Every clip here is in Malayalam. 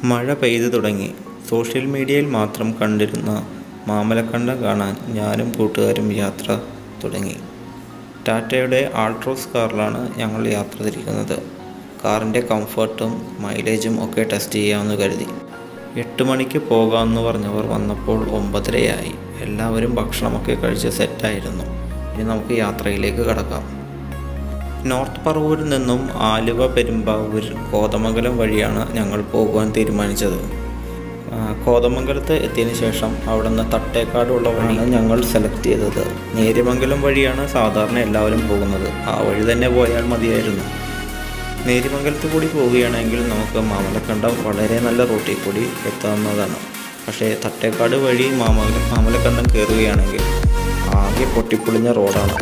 മഴ പെയ്തു തുടങ്ങി സോഷ്യൽ മീഡിയയിൽ മാത്രം കണ്ടിരുന്ന മാമലക്കണ്ടം കാണാൻ ഞാനും കൂട്ടുകാരും യാത്ര തുടങ്ങി ടാറ്റയുടെ ആൾട്രോസ് കാറിലാണ് ഞങ്ങൾ യാത്ര തിരിക്കുന്നത് കാറിൻ്റെ കംഫർട്ടും മൈലേജും ഒക്കെ ടെസ്റ്റ് ചെയ്യാമെന്ന് കരുതി എട്ട് മണിക്ക് പോകാമെന്ന് പറഞ്ഞവർ വന്നപ്പോൾ ഒമ്പതരയായി എല്ലാവരും ഭക്ഷണമൊക്കെ കഴിച്ച് സെറ്റായിരുന്നു ഇനി നമുക്ക് യാത്രയിലേക്ക് കടക്കാം നോർത്ത് പറവൂരിൽ നിന്നും ആലുവ പെരുമ്പാവൂർ കോതമംഗലം വഴിയാണ് ഞങ്ങൾ പോകുവാൻ തീരുമാനിച്ചത് ആ, കോതമംഗലത്ത് എത്തിയതിന് ശേഷം അവിടെ നിന്ന് തട്ടേക്കാടുള്ള വഴിയാണ് ഞങ്ങൾ സെലക്ട് ചെയ്തത് നേര്യമംഗലം വഴിയാണ് സാധാരണ എല്ലാവരും പോകുന്നത് ആ വഴി തന്നെ പോയാൽ മതിയായിരുന്നു നേര്യമംഗലത്ത് കൂടി പോവുകയാണെങ്കിൽ നമുക്ക് മാമലക്കണ്ടം വളരെ നല്ല റൂട്ടിൽ കൂടി എത്താവുന്നതാണ് പക്ഷേ തട്ടേക്കാട് വഴി മാമല മാമലക്കണ്ടം കയറുകയാണെങ്കിൽ ആകെ പൊട്ടിപ്പൊളിഞ്ഞ റോഡാണ്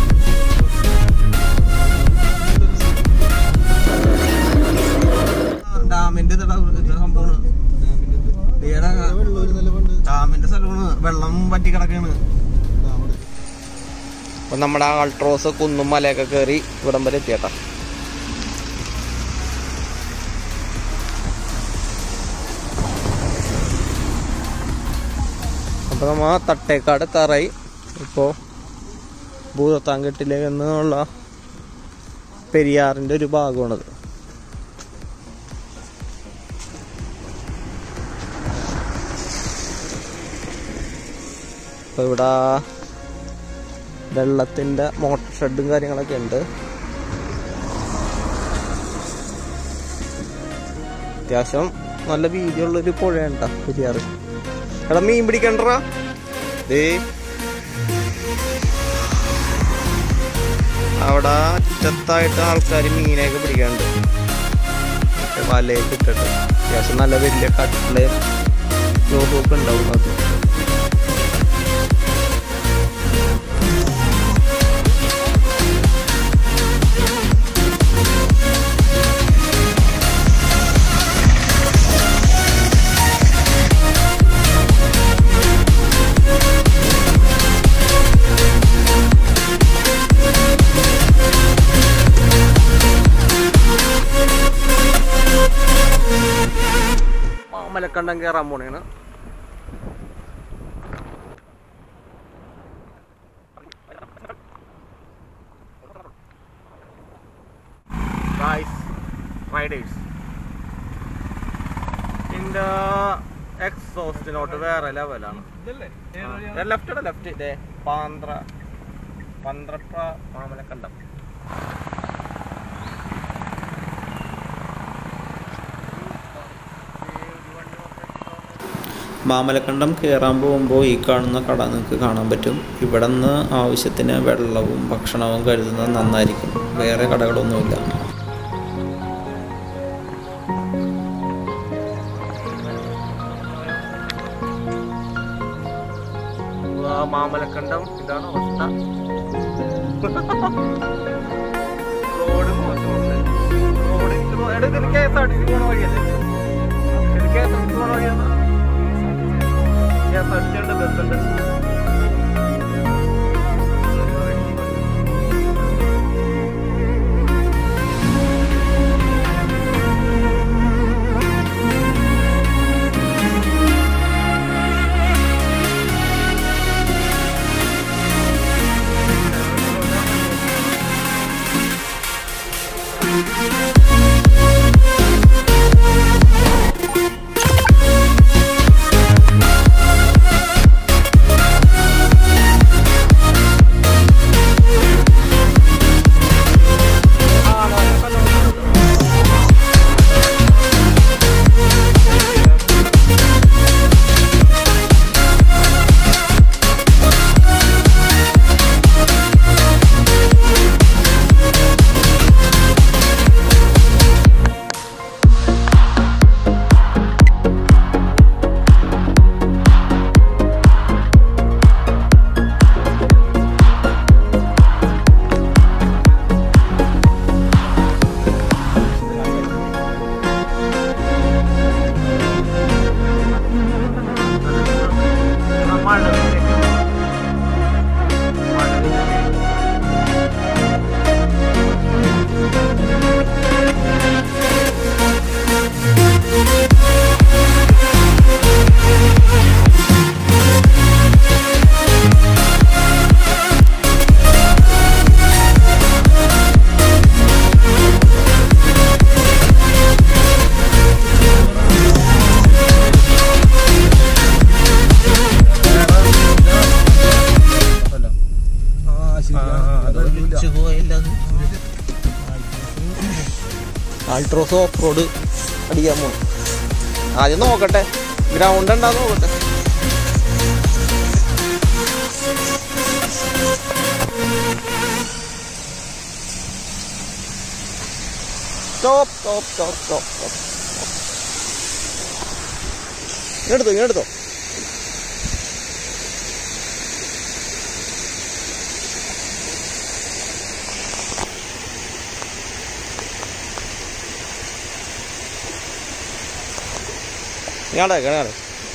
ഡാമിന്റെ ഇതെടാ ഇത് സംഭവമാണ് ഇതെടാ ഡാമിന്റെ സ്ഥലമാണ് വെള്ളം പറ്റി കിടക്കാണ് അപ്പൊ നമ്മുടെ ആ അൾട്രോസ് കുന്നും മലയൊക്കെ കയറി ഇവിടം വരെ എത്തിയേട്ടാ അപ്പൊ നമ്മ തട്ടേക്കാട് എത്താറായി ഇപ്പോ ഭൂതത്താങ്കെട്ടിലെ എന്നുള്ള പെരിയാറിന്റെ ഒരു ഭാഗമാണത് അപ്പോൾ ഇവിടെ വെള്ളത്തിൻ്റെ മോട്ടർ ഷെഡും കാര്യങ്ങളൊക്കെ ഉണ്ട് അത്യാവശ്യം നല്ല വീതിയുള്ളൊരു പുഴയാണ് കേട്ടോ പെരിയാറ് എടാ മീൻ പിടിക്കണ്ടറാ ദേ അവിടെ അറ്റത്തായിട്ട് ആൾക്കാർ മീനൊക്കെ പിടിക്കാനുണ്ട് മറ്റേ വലയൊക്കെ ഇട്ടിട്ട് അത്യാവശ്യം നല്ല വലിയ കട്ടില് ലോകമൊക്കെ ഉണ്ടാവും അത് മാമലക്കണ്ടം കയറാൻ പോണേണ് റൈഡേഴ്സ് ഇതിന്റെ എക്സോസ്റ്റിനോട്ട് വേറെ ലെവലാണ് ലെഫ്റ്റ് ലെഫ്റ്റ് ഇതേ പാന്ത്ര പന്ത്രട്ട മാമലക്കണ്ടം മാമലക്കണ്ടം കയറാൻ പോകുമ്പോൾ ഈ കാണുന്ന കട നിങ്ങൾക്ക് കാണാൻ പറ്റും ഇവിടെ നിന്ന് ആവശ്യത്തിന് വെള്ളവും ഭക്ഷണവും കരുതുന്നത് നന്നായിരിക്കും വേറെ കടകളൊന്നുമില്ല ആ മാമലക്കണ്ടം ഇതാണ് അവസ്ഥ റോഡ് മോശമുണ്ട് റോഡ് എനിക്ക് തോ- എടാ, ഇതിന് K S R T C പോണ വഴിയല്ലേ ഇത് K S R T C പോണ വഴിയാണ് K S R T C ഉണ്ട് ബസ്സുണ്ട് ആൾട്രോസ് ഓഫ് റോഡ് അടിക്കാൻ പോകണം ആദ്യം നോക്കട്ടെ ഗ്രൗണ്ട് ഉണ്ടാന്ന് നോക്കട്ടെ stop stop stop stop stop ഇങ്ങെടുത്തോ ഇങ്ങെടുത്തോ ഇങ്ങാടെ കിണാടെ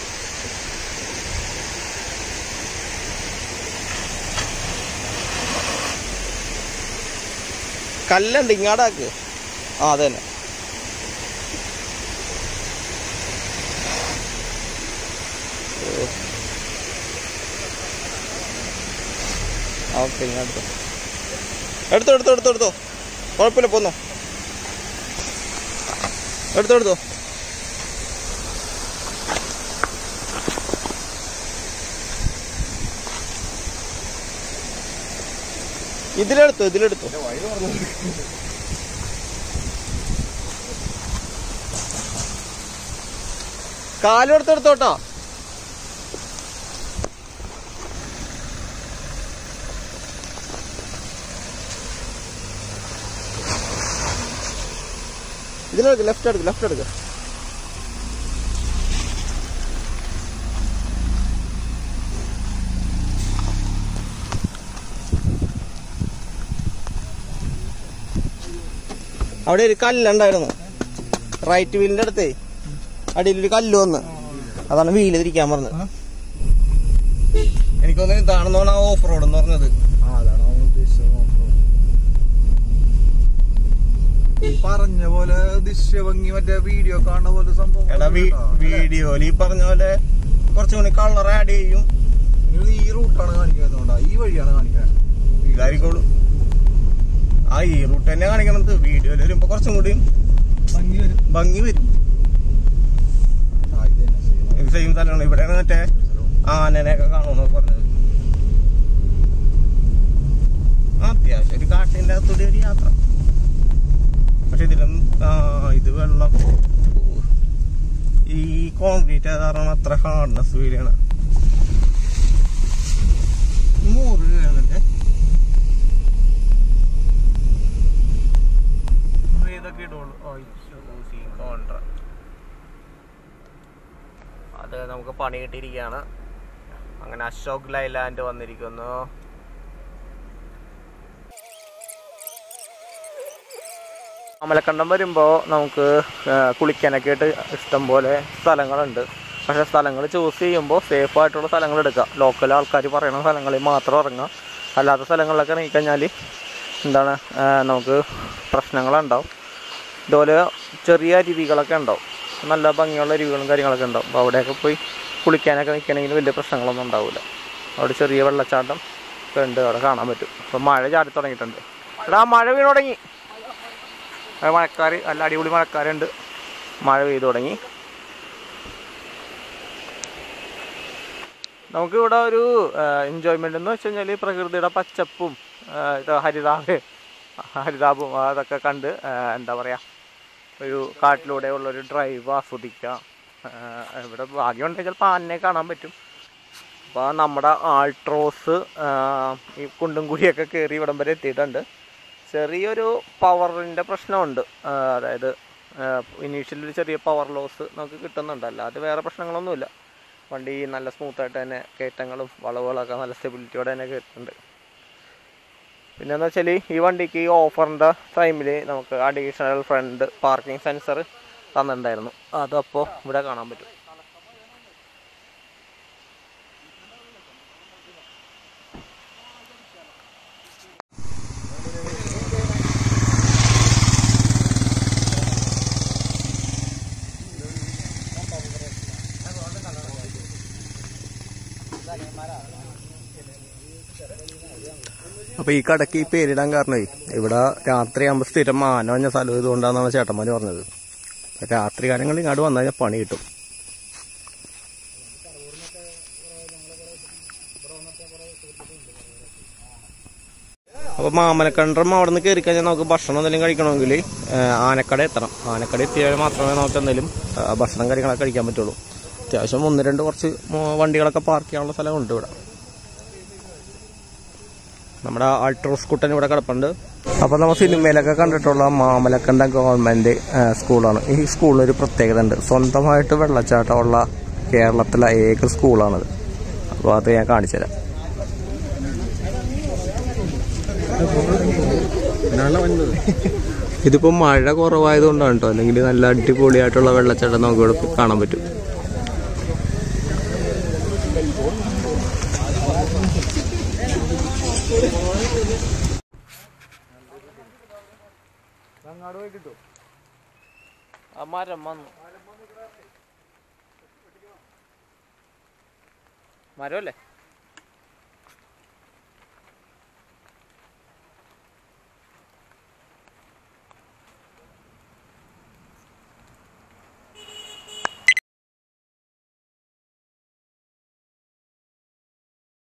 കല്ലുണ്ട് ഇങ്ങാടാക്ക് ആ അതെ തന്നെ ഓക്കെ ഇങ്ങോട്ട് എടുത്തോ എടുത്തോ എടുത്തോ എടുത്തോ കുഴപ്പമില്ല പോന്നോ എടുത്തോ എടുത്തോ ഇതിലെടുത്തോ ഇതിലെടുത്തോ കാലെടുത്തെടുത്തോട്ടോ ഇതിലെടുക്ക് ലെഫ്റ്റ് എടുക്ക് ലെഫ്റ്റ് എടുക്ക് അവിടെ ഒരു കല്ലുണ്ടായിരുന്നു റൈറ്റ് വീലിന്റെ അടുത്തേ അടിയിലൊരു കല്ല് വന്ന് അതാണ് വീല് തിരിക്കാൻ പറഞ്ഞത് എനിക്ക് തോന്നുന്നു ഇതാണെന്നാണ് ഓഫ് റോഡ് എന്ന് പറഞ്ഞത് ഈ പറഞ്ഞ പോലെ ദൃശ്യഭംഗി മറ്റേ വീഡിയോ കാണുന്ന പോലെ സംഭവം എടാ വീഡിയോയിൽ ഈ പറഞ്ഞ പോലെ കുറച്ചും കൂടി കളർ ആഡ് ചെയ്യും ഇനി ഈ റൂട്ടാണ് കാണിക്കുന്നതുകൊണ്ടാ ഈ വഴിയാണ് കാണിക്കുന്നത് ഇതായിരിക്കുള്ളൂ ആ ഈ റൂട്ട് തന്നെ കാണിക്കണത് വീഡിയോയിൽ വരുമ്പോ കുറച്ചും കൂടി ഭംഗി വരും ഭംഗി വരും ആ ഇത് തന്നെ same. ഇത് സെയിം സ്ഥലമാണ് ഇവിടെ മറ്റേ ആനനെയൊക്കെ കാണുമെന്നൊക്കെ പറഞ്ഞത് ആ, അത്യാവശ്യം ഒരു കാട്ടിന്റെ അകത്തൂടി ഒരു യാത്ര പക്ഷെ ഇതിലൊന്നും ആ ഇത് വെള്ളം ഓ. ഈ കോൺക്രീറ്റ് കാരണം അത്ര ഹാർഡ്നെസ് ഫീൽ ചെയ്യണം നൂറ് രൂപയാണല്ലേ ഇതൊക്കെ ഇടുള്ളൂ കോൺട്രാക്ട് അത് നമുക്ക് പണി കിട്ടിയിരിക്കുകയാണ് അങ്ങനെ അശോക് ലൈലാൻഡ് വന്നിരിക്കുന്നു അമലക്കണ്ടം വരുമ്പോൾ നമുക്ക് ആ, കുളിക്കാനൊക്കെ ആയിട്ട് ഇഷ്ടം പോലെ സ്ഥലങ്ങളുണ്ട് പക്ഷേ സ്ഥലങ്ങൾ ചൂസ് ചെയ്യുമ്പോൾ സേഫ് ആയിട്ടുള്ള സ്ഥലങ്ങൾ എടുക്കുക ലോക്കൽ ആൾക്കാർ പറയുന്ന സ്ഥലങ്ങളിൽ മാത്രം ഇറങ്ങുക അല്ലാത്ത സ്ഥലങ്ങളിലൊക്കെ ഇറങ്ങിക്കഴിഞ്ഞാൽ എന്താണ് ആ, നമുക്ക് പ്രശ്നങ്ങളുണ്ടാവും ഇതുപോലെ ചെറിയ അരുവികളൊക്കെ ഉണ്ടാവും നല്ല ഭംഗിയുള്ള അരുവികളും കാര്യങ്ങളൊക്കെ ഉണ്ടാവും അപ്പോൾ അവിടെയൊക്കെ പോയി കുളിക്കാനൊക്കെ നിൽക്കണമെങ്കിൽ വലിയ പ്രശ്നങ്ങളൊന്നും ഉണ്ടാവില്ല അവിടെ ചെറിയ വെള്ളച്ചാട്ടം ഒക്കെ ഉണ്ട് അവിടെ കാണാൻ പറ്റും അപ്പോൾ മഴ ചാടി തുടങ്ങിയിട്ടുണ്ട് എടാ മഴ വീണ് തുടങ്ങി അത് മഴക്കാർ നല്ല അടിപൊളി മഴക്കാരുണ്ട് മഴ പെയ്തു തുടങ്ങി നമുക്ക് ഇവിടെ ഒരു എൻജോയ്മെൻ്റ് എന്ന് വെച്ച് കഴിഞ്ഞാൽ പ്രകൃതിയുടെ പച്ചപ്പും ആ, ഇത് ഹരിതാഭ ഹരിതാപും അതൊക്കെ കണ്ട് ആ, എന്താ പറയുക ഒരു കാട്ടിലൂടെ ഉള്ളൊരു ഡ്രൈവ് ആസ്വദിക്കാം ആ, ഇവിടെ ഭാഗ്യമുണ്ടെങ്കിൽ ചിലപ്പോൾ ആനയെ കാണാൻ പറ്റും അപ്പോൾ നമ്മുടെ ആൾട്രോസ് ആ, ഈ കുണ്ടും കുഴിയൊക്കെ കയറി ഇവിടം വരെ എത്തിയിട്ടുണ്ട് ചെറിയൊരു പവറിൻ്റെ പ്രശ്നമുണ്ട് ആ, അതായത് ഇനീഷ്യലി ഒരു ചെറിയ പവർ ലോസ് നമുക്ക് കിട്ടുന്നുണ്ട് അല്ലാതെ വേറെ പ്രശ്നങ്ങളൊന്നുമില്ല വണ്ടി നല്ല സ്മൂത്തായിട്ട് തന്നെ കയറ്റങ്ങളും വളവുകളൊക്കെ നല്ല സ്റ്റെബിലിറ്റിയോടെ തന്നെ കയറ്റുന്നുണ്ട് പിന്നെ എന്ന് വെച്ചാൽ ഈ വണ്ടിക്ക് ഈ ഓഫറിൻ്റെ ടൈമിൽ നമുക്ക് അഡീഷണൽ ഫ്രണ്ട് പാർക്കിംഗ് സെൻസർ തന്നിട്ടുണ്ടായിരുന്നു അതപ്പോൾ ഇവിടെ കാണാൻ പറ്റും അപ്പോൾ ഈ കടയ്ക്ക് ഈ പേരിടാൻ കാരണമേ ഇവിടെ രാത്രിയാകുമ്പോൾ സ്ഥിരം മാന വഞ്ഞ സ്ഥലം ഇതുകൊണ്ടാണെന്നാണ് ചേട്ടന്മാർ പറഞ്ഞത് രാത്രി കാലങ്ങളിൽ ഇങ്ങോട്ട് വന്നു കഴിഞ്ഞാൽ പണി കിട്ടും അപ്പോൾ മാമലക്കണ്ടം അവിടെ നിന്ന് കയറി കഴിഞ്ഞാൽ നമുക്ക് ഭക്ഷണം എന്തെങ്കിലും കഴിക്കണമെങ്കിൽ ആനക്കട എത്തണം ആനക്കട എത്തിയാൽ മാത്രമേ നമുക്ക് എന്തെങ്കിലും ആ, ഭക്ഷണം കാര്യങ്ങളൊക്കെ കഴിക്കാൻ പറ്റുള്ളൂ അത്യാവശ്യം ഒന്ന് രണ്ട് കുറച്ച് മോ- വണ്ടികളൊക്കെ പാർക്ക് ചെയ്യാനുള്ള സ്ഥലമുണ്ട് ഇവിടെ നമ്മുടെ ആൾട്രോസ് കുട്ടൻ ഇവിടെ കിടപ്പുണ്ട് അപ്പോൾ നമ്മൾ സിനിമയിലൊക്കെ കണ്ടിട്ടുള്ള മാമലക്കണ്ട ഗവൺമെൻറ് സ്കൂളാണ് ഈ സ്കൂളിന് ഒരു പ്രത്യേകത ഉണ്ട് സ്വന്തമായിട്ട് വെള്ളച്ചാട്ടമുള്ള കേരളത്തിലെ ഏക സ്കൂളാണത് അപ്പോൾ അത് ഞാൻ കാണിച്ചു തരാം ഇതിപ്പോൾ മഴ കുറവായതുകൊണ്ടാണ് കേട്ടോ അല്ലെങ്കിൽ നല്ല അടിപൊളിയായിട്ടുള്ള വെള്ളച്ചാട്ടം നമുക്ക് ഇവിടെ കാണാൻ പറ്റും ആ മരം വന്നു മരമല്ലേ